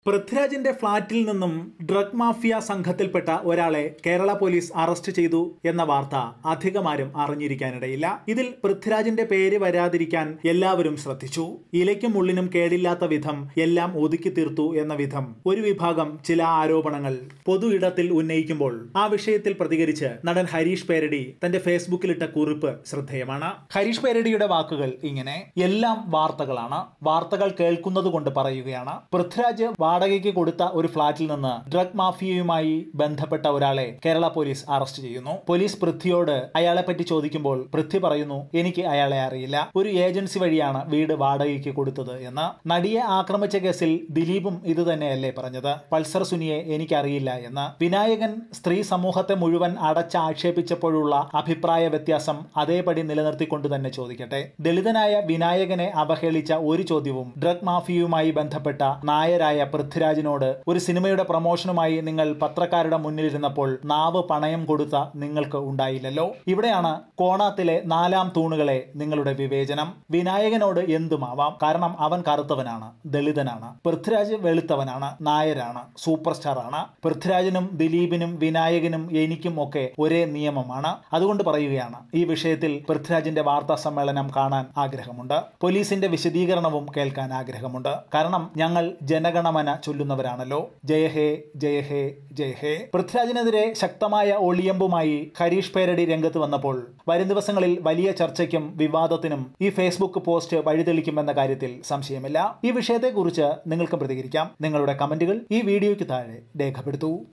പൃഥ്വിരാജിന്റെ ഫ്ളാറ്റിൽ നിന്നും ഡ്രഗ് മാഫിയ സംഘത്തിൽപ്പെട്ട ഒരാളെ കേരള പോലീസ് അറസ്റ്റ് ചെയ്തു എന്ന വാർത്ത അധികമാരും അറിഞ്ഞിരിക്കാനിടയില്ല ഇതിൽ പൃഥ്വിരാജിന്റെ പേര് വരാതിരിക്കാൻ എല്ലാവരും ശ്രദ്ധിച്ചു ഇലയ്ക്കും ഉള്ളിനും കേടില്ലാത്ത വിധം എല്ലാം ഒതുക്കി തീർത്തു എന്ന വിധം ഒരു വിഭാഗം ചില ആരോപണങ്ങൾ പൊതു ഇടത്തിൽ ഉന്നയിക്കുമ്പോൾ ആ വിഷയത്തിൽ പ്രതികരിച്ച് നടൻ ഹരീഷ് പേരടി തന്റെ ഫേസ്ബുക്കിലിട്ട കുറിപ്പ് ശ്രദ്ധേയമാണ് ഹരീഷ് പേരടിയുടെ വാക്കുകൾ ഇങ്ങനെ എല്ലാം വാർത്തകളാണ് വാർത്തകൾ കേൾക്കുന്നത് കൊണ്ട് പറയുകയാണ് പൃഥ്വിരാജ് വാടകയ്ക്ക് കൊടുത്ത ഒരു ഫ്ളാറ്റിൽ നിന്ന് ഡ്രഗ് മാഫിയയുമായി ബന്ധപ്പെട്ട ഒരാളെ കേരള പോലീസ് അറസ്റ്റ് ചെയ്യുന്നു പോലീസ് പൃഥ്വിയോട് അയാളെ പറ്റി ചോദിക്കുമ്പോൾ പൃഥ്വി പറയുന്നു എനിക്ക് അയാളെ അറിയില്ല ഒരു ഏജൻസി വഴിയാണ് വീട് വാടകയ്ക്ക് കൊടുത്തത് എന്ന് നടിയെ ആക്രമിച്ച കേസിൽ ദിലീപും ഇത് തന്നെയല്ലേ പറഞ്ഞത് പൾസർ സുനിയെ എനിക്കറിയില്ല എന്ന് വിനായകൻ സ്ത്രീ സമൂഹത്തെ മുഴുവൻ അടച്ചാക്ഷേപിച്ചപ്പോഴുള്ള അഭിപ്രായ വ്യത്യാസം അതേപടി നിലനിർത്തിക്കൊണ്ട് തന്നെ ചോദിക്കട്ടെ ദളിതനായ വിനായകനെ അവഹേളിച്ച ഒരു ചോദ്യവും ഡ്രഗ് മാഫിയയുമായി ബന്ധപ്പെട്ട നായരായ പൃഥ്വിരാജിനോട് ഒരു സിനിമയുടെ പ്രൊമോഷനുമായി നിങ്ങൾ പത്രക്കാരുടെ മുന്നിലിരുന്നപ്പോൾ നാവ് പണയം കൊടുത്ത നിങ്ങൾക്ക് ഉണ്ടായില്ലല്ലോ ഇവിടെയാണ് കോണാത്തിലെ നാലാം തൂണുകളെ നിങ്ങളുടെ വിവേചനം വിനായകനോട് എന്തുമാവാം കാരണം അവൻ കറുത്തവനാണ് ദളിതനാണ് പൃഥ്വിരാജ് വെളുത്തവനാണ് നായരാണ് സൂപ്പർ സ്റ്റാർ ആണ് പൃഥ്വിരാജിനും ദിലീപിനും വിനായകനും എനിക്കും ഒക്കെ ഒരേ നിയമമാണ് അതുകൊണ്ട് പറയുകയാണ് ഈ വിഷയത്തിൽ പൃഥ്വിരാജിന്റെ വാർത്താ സമ്മേളനം കാണാൻ ആഗ്രഹമുണ്ട് പോലീസിന്റെ വിശദീകരണവും കേൾക്കാൻ ആഗ്രഹമുണ്ട് കാരണം ഞങ്ങൾ ജനഗണമന ചൊല്ലുന്നവരാണല്ലോ ജയ ഹേ ജയ ഹേ ജയ ഹേ പൃഥ്വിരാജിനെതിരെ ശക്തമായ ഒളിയമ്പുമായി ഹരീഷ് പേരടി രംഗത്ത് വന്നപ്പോൾ വരും ദിവസങ്ങളിൽ വലിയ ചർച്ചയ്ക്കും വിവാദത്തിനും ഈ ഫേസ്ബുക്ക് പോസ്റ്റ് വഴിതെളിക്കുമെന്ന കാര്യത്തിൽ സംശയമില്ല ഈ വിഷയത്തെക്കുറിച്ച് നിങ്ങൾക്ക് പ്രതികരിക്കാം നിങ്ങളുടെ കമന്റുകൾ ഈ വീഡിയോയ്ക്ക് താഴെ രേഖപ്പെടുത്തൂ